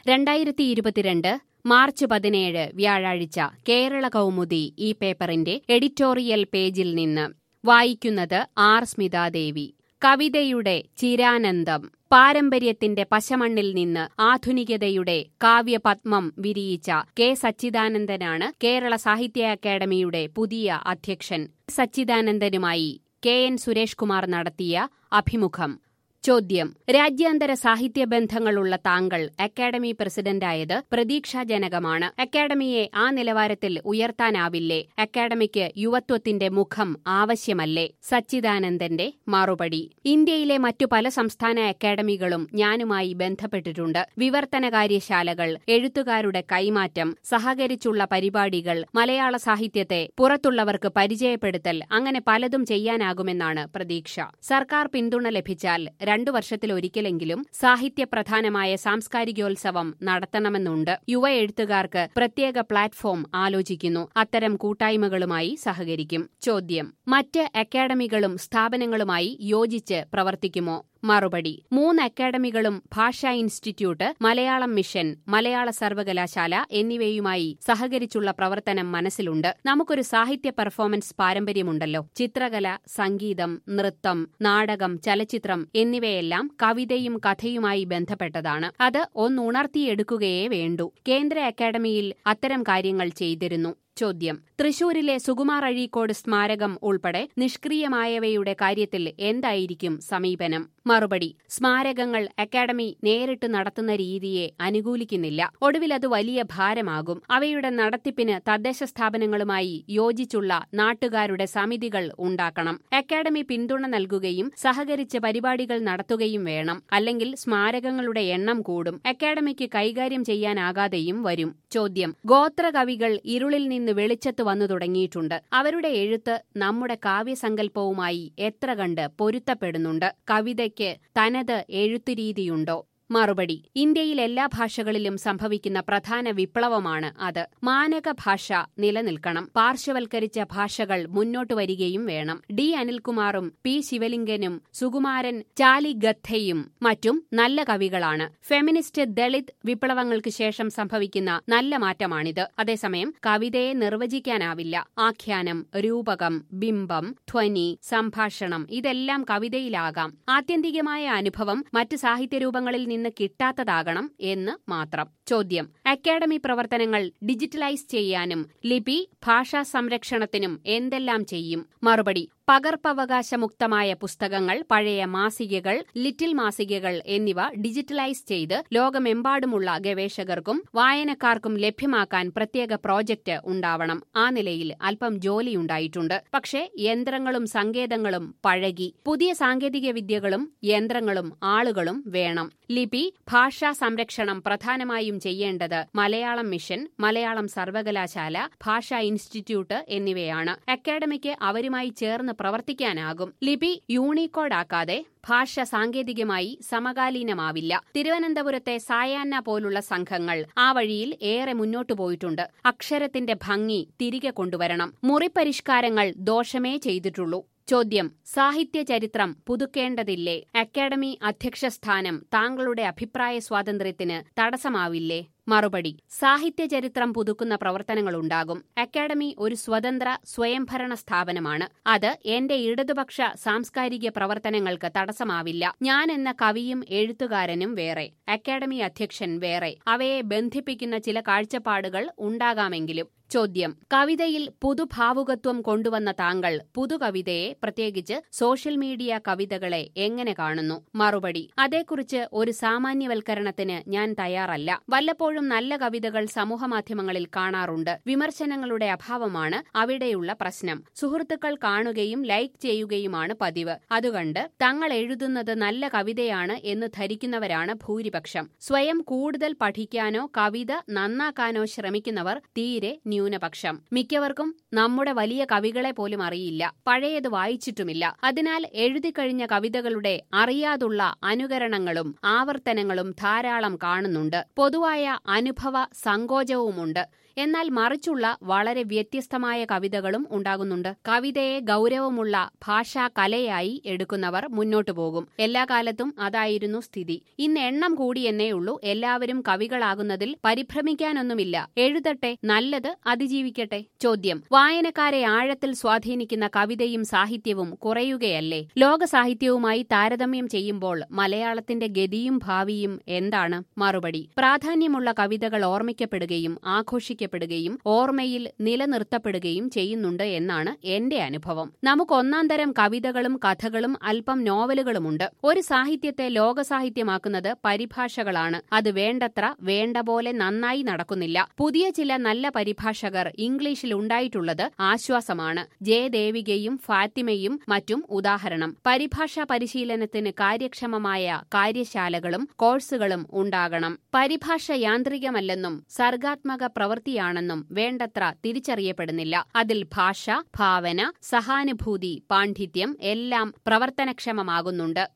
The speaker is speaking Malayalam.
രണ്ടായിരത്തി ഇരുപത്തിരണ്ട് മാർച്ച് പതിനേഴ് വ്യാഴാഴ്ച കേരള കൗമുദി ഈ പേപ്പറിന്റെ എഡിറ്റോറിയൽ പേജിൽ നിന്ന് വായിക്കുന്നത് ആർ സ്മിതാദേവി കവിതയുടെ ചിരാനന്ദം പാരമ്പര്യത്തിന്റെ പശമണ്ണിൽ നിന്ന് ആധുനികതയുടെ കാവ്യപത്മം വിരിയിച്ച കെ സച്ചിദാനന്ദനാണ് കേരള സാഹിത്യ അക്കാദമിയുടെ പുതിയ അധ്യക്ഷൻ സച്ചിദാനന്ദനുമായി കെ എൻ സുരേഷ് കുമാർ നടത്തിയ അഭിമുഖം ചോദ്യം രാജ്യാന്തര സാഹിത്യ ബന്ധങ്ങളുള്ള താങ്കൾ അക്കാദമി പ്രസിഡന്റായത് പ്രതീക്ഷാജനകമാണ് അക്കാദമിയെ ആ നിലവാരത്തിൽ ഉയർത്താനാവില്ലേ അക്കാദമിക്ക് യുവത്വത്തിന്റെ മുഖം ആവശ്യമല്ലേ സച്ചിദാനന്ദന്റെ മറുപടി ഇന്ത്യയിലെ മറ്റു പല സംസ്ഥാന അക്കാദമികളും ഞാനുമായി ബന്ധപ്പെട്ടിട്ടുണ്ട് വിവർത്തന കാര്യശാലകൾ എഴുത്തുകാരുടെ കൈമാറ്റം സഹകരിച്ചുള്ള പരിപാടികൾ മലയാള സാഹിത്യത്തെ പുറത്തുള്ളവർക്ക് പരിചയപ്പെടുത്തൽ അങ്ങനെ പലതും ചെയ്യാനാകുമെന്നാണ് പ്രതീക്ഷ സർക്കാർ പിന്തുണ ലഭിച്ചാൽ രണ്ടു വർഷത്തിലൊരിക്കലെങ്കിലും സാഹിത്യപ്രധാനമായ സാംസ്കാരികോത്സവം നടത്തണമെന്നുണ്ട് യുവ എഴുത്തുകാർക്ക് പ്രത്യേക പ്ലാറ്റ്ഫോം ആലോചിക്കുന്നു അത്തരം കൂട്ടായ്മകളുമായി സഹകരിക്കും ചോദ്യം മറ്റ് അക്കാദമികളും സ്ഥാപനങ്ങളുമായി യോജിച്ച് പ്രവർത്തിക്കുമോ മറുപടി മൂന്ന് അക്കാദമികളും ഭാഷാ ഇൻസ്റ്റിറ്റ്യൂട്ട് മലയാളം മിഷൻ മലയാള സർവകലാശാല എന്നിവയുമായി സഹകരിച്ചുള്ള പ്രവർത്തനം മനസ്സിലുണ്ട് നമുക്കൊരു സാഹിത്യ പെർഫോമൻസ് പാരമ്പര്യമുണ്ടല്ലോ ചിത്രകല സംഗീതം നൃത്തം നാടകം ചലച്ചിത്രം എന്നിവയെല്ലാം കവിതയും കഥയുമായി ബന്ധപ്പെട്ടതാണ് അത് ഒന്നുണർത്തിയെടുക്കുകയേ വേണ്ടൂ കേന്ദ്ര അക്കാദമിയിൽ അത്തരം കാര്യങ്ങൾ ചെയ്തിരുന്നു ചോദ്യം തൃശൂരിലെ സുകുമാർ അഴീക്കോട് സ്മാരകം ഉൾപ്പെടെ നിഷ്ക്രിയമായവയുടെ കാര്യത്തിൽ എന്തായിരിക്കും സമീപനം മറുപടി സ്മാരകങ്ങൾ അക്കാദമി നേരിട്ട് നടത്തുന്ന രീതിയെ അനുകൂലിക്കുന്നില്ല ഒടുവിൽ അത് വലിയ ഭാരമാകും അവയുടെ നടത്തിപ്പിന് തദ്ദേശ സ്ഥാപനങ്ങളുമായി യോജിച്ചുള്ള നാട്ടുകാരുടെ സമിതികൾ ഉണ്ടാക്കണം അക്കാദമി പിന്തുണ നൽകുകയും സഹകരിച്ച് പരിപാടികൾ നടത്തുകയും വേണം അല്ലെങ്കിൽ സ്മാരകങ്ങളുടെ എണ്ണം കൂടും അക്കാദമിക്ക് കൈകാര്യം ചെയ്യാനാകാതെയും വരും ചോദ്യം ഗോത്രകവികൾ ഇരുളിൽ നിന്ന് വെളിച്ചത്ത് വന്നു തുടങ്ങിയിട്ടുണ്ട് അവരുടെ എഴുത്ത് നമ്മുടെ കാവ്യസങ്കല്പവുമായി എത്ര കണ്ട് പൊരുത്തപ്പെടുന്നുണ്ട് കവിതയ്ക്ക് തനത് എഴുത്തുരീതിയുണ്ടോ മറുപടി ഇന്ത്യയിൽ എല്ലാ ഭാഷകളിലും സംഭവിക്കുന്ന പ്രധാന വിപ്ലവമാണ് അത് മാനക ഭാഷ നിലനിൽക്കണം പാർശ്വവൽക്കരിച്ച ഭാഷകൾ മുന്നോട്ടു വരികയും വേണം ഡി അനിൽകുമാറും പി ശിവലിംഗനും സുകുമാരൻ ചാലിഗത്തയും മറ്റും നല്ല കവികളാണ് ഫെമിനിസ്റ്റ് ദളിത് വിപ്ലവങ്ങൾക്ക് ശേഷം സംഭവിക്കുന്ന നല്ല മാറ്റമാണിത് അതേസമയം കവിതയെ നിർവചിക്കാനാവില്ല ആഖ്യാനം രൂപകം ബിംബം ധ്വനി സംഭാഷണം ഇതെല്ലാം കവിതയിലാകാം ആത്യന്തികമായ അനുഭവം മറ്റ് സാഹിത്യരൂപങ്ങളിൽ നിന്ന് കിട്ടാത്തതാകണം എന്ന് മാത്രം ചോദ്യം അക്കാദമി പ്രവർത്തനങ്ങൾ ഡിജിറ്റലൈസ് ചെയ്യാനും ലിപി ഭാഷാ സംരക്ഷണത്തിനും എന്തെല്ലാം ചെയ്യും മറുപടി പകർപ്പവകാശമുക്തമായ പുസ്തകങ്ങൾ പഴയ മാസികകൾ ലിറ്റിൽ മാസികകൾ എന്നിവ ഡിജിറ്റലൈസ് ചെയ്ത് ലോകമെമ്പാടുമുള്ള ഗവേഷകർക്കും വായനക്കാർക്കും ലഭ്യമാക്കാൻ പ്രത്യേക പ്രോജക്റ്റ് ഉണ്ടാവണം ആ നിലയിൽ അല്പം ജോലിയുണ്ടായിട്ടുണ്ട് പക്ഷേ യന്ത്രങ്ങളും സങ്കേതങ്ങളും പഴകി പുതിയ സാങ്കേതിക വിദ്യകളും യന്ത്രങ്ങളും ആളുകളും വേണം ലിപി ഭാഷാ സംരക്ഷണം പ്രധാനമായും ചെയ്യേണ്ടത് മലയാളം മിഷൻ മലയാളം സർവകലാശാല ഭാഷാ ഇൻസ്റ്റിറ്റ്യൂട്ട് എന്നിവയാണ് അക്കാദമിക്ക് അവരുമായി ചേർന്ന് പ്രവർത്തിക്കാനാകും ലിപി യൂണിക്കോഡാക്കാതെ ഭാഷ സാങ്കേതികമായി സമകാലീനമാവില്ല തിരുവനന്തപുരത്തെ സായാഹ്ന പോലുള്ള സംഘങ്ങൾ ആ വഴിയിൽ ഏറെ മുന്നോട്ടു പോയിട്ടുണ്ട് അക്ഷരത്തിന്റെ ഭംഗി തിരികെ കൊണ്ടുവരണം മുറിപ്പരിഷ്കാരങ്ങൾ ദോഷമേ ചെയ്തിട്ടുള്ളൂ ചോദ്യം സാഹിത്യ ചരിത്രം പുതുക്കേണ്ടതില്ലേ അക്കാദമി അധ്യക്ഷ സ്ഥാനം താങ്കളുടെ അഭിപ്രായ സ്വാതന്ത്ര്യത്തിന് തടസ്സമാവില്ലേ മറുപടി സാഹിത്യ ചരിത്രം പുതുക്കുന്ന പ്രവർത്തനങ്ങളുണ്ടാകും അക്കാദമി ഒരു സ്വതന്ത്ര സ്വയംഭരണ സ്ഥാപനമാണ് അത് എന്റെ ഇടതുപക്ഷ സാംസ്കാരിക പ്രവർത്തനങ്ങൾക്ക് തടസ്സമാവില്ല ഞാൻ എന്ന കവിയും എഴുത്തുകാരനും വേറെ അക്കാദമി അധ്യക്ഷൻ വേറെ അവയെ ബന്ധിപ്പിക്കുന്ന ചില കാഴ്ചപ്പാടുകൾ ഉണ്ടാകാമെങ്കിലും ചോദ്യം കവിതയിൽ പുതുഭാവുകത്വം കൊണ്ടുവന്ന താങ്കൾ പുതുകവിതയെ പ്രത്യേകിച്ച് സോഷ്യൽ മീഡിയ കവിതകളെ എങ്ങനെ കാണുന്നു മറുപടി അതേക്കുറിച്ച് ഒരു സാമാന്യവൽക്കരണത്തിന് ഞാൻ തയ്യാറല്ല വല്ലപ്പോഴും നല്ല കവിതകൾ സമൂഹമാധ്യമങ്ങളിൽ കാണാറുണ്ട് വിമർശനങ്ങളുടെ അഭാവമാണ് അവിടെയുള്ള പ്രശ്നം സുഹൃത്തുക്കൾ കാണുകയും ലൈക്ക് ചെയ്യുകയുമാണ് പതിവ് അതുകണ്ട് തങ്ങൾ എഴുതുന്നത് നല്ല കവിതയാണ് എന്ന് ധരിക്കുന്നവരാണ് ഭൂരിപക്ഷം സ്വയം കൂടുതൽ പഠിക്കാനോ കവിത നന്നാക്കാനോ ശ്രമിക്കുന്നവർ തീരെ ന്യൂനപക്ഷം മിക്കവർക്കും നമ്മുടെ വലിയ കവികളെ പോലും അറിയില്ല പഴയത് വായിച്ചിട്ടുമില്ല അതിനാൽ എഴുതിക്കഴിഞ്ഞ കവിതകളുടെ അറിയാതുള്ള അനുകരണങ്ങളും ആവർത്തനങ്ങളും ധാരാളം കാണുന്നുണ്ട് പൊതുവായ അനുഭവ സങ്കോചവുമുണ്ട് എന്നാൽ മറിച്ചുള്ള വളരെ വ്യത്യസ്തമായ കവിതകളും ഉണ്ടാകുന്നുണ്ട് കവിതയെ ഗൗരവമുള്ള ഭാഷാ കലയായി എടുക്കുന്നവർ മുന്നോട്ടു പോകും എല്ലാ കാലത്തും അതായിരുന്നു സ്ഥിതി ഇന്ന് എണ്ണം കൂടിയെന്നേ ഉള്ളൂ എല്ലാവരും കവികളാകുന്നതിൽ പരിഭ്രമിക്കാനൊന്നുമില്ല എഴുതട്ടെ നല്ലത് അതിജീവിക്കട്ടെ ചോദ്യം വായനക്കാരെ ആഴത്തിൽ സ്വാധീനിക്കുന്ന കവിതയും സാഹിത്യവും കുറയുകയല്ലേ ലോക സാഹിത്യവുമായി താരതമ്യം ചെയ്യുമ്പോൾ മലയാളത്തിന്റെ ഗതിയും ഭാവിയും എന്താണ് മറുപടി പ്രാധാന്യമുള്ള കവിതകൾ ഓർമ്മിക്കപ്പെടുകയും ആഘോഷിക്കപ്പെടുകയും ഓർമ്മയിൽ നിലനിർത്തപ്പെടുകയും ചെയ്യുന്നുണ്ട് എന്നാണ് എന്റെ അനുഭവം നമുക്ക് ഒന്നാം തരം കവിതകളും കഥകളും അല്പം നോവലുകളുമുണ്ട് ഒരു സാഹിത്യത്തെ ലോകസാഹിത്യമാക്കുന്നത് പരിഭാഷകളാണ് അത് വേണ്ടത്ര വേണ്ട പോലെ നന്നായി നടക്കുന്നില്ല പുതിയ ചില നല്ല പരിഭാഷകർ ഇംഗ്ലീഷിൽ ഉണ്ടായിട്ടുള്ളത് ആശ്വാസമാണ് ജയദേവികയും ഫാത്തിമയും മറ്റും ഉദാഹരണം പരിഭാഷാ പരിശീലനത്തിന് കാര്യക്ഷമമായ കാര്യശാലകളും കോഴ്സുകളും ഉണ്ടാകണം പരിഭാഷ യാന്ത്രികമല്ലെന്നും സർഗാത്മക പ്രവൃത്തിയാണെന്നും വേണ്ടത്ര തിരിച്ചറിയപ്പെടുന്നില്ല അതിൽ ഭാഷ ഭാവന സഹാനുഭൂതി പാണ്ഡിത്യം എല്ലാം പ്രവർത്തനക്ഷമമാകുന്നുണ്ട്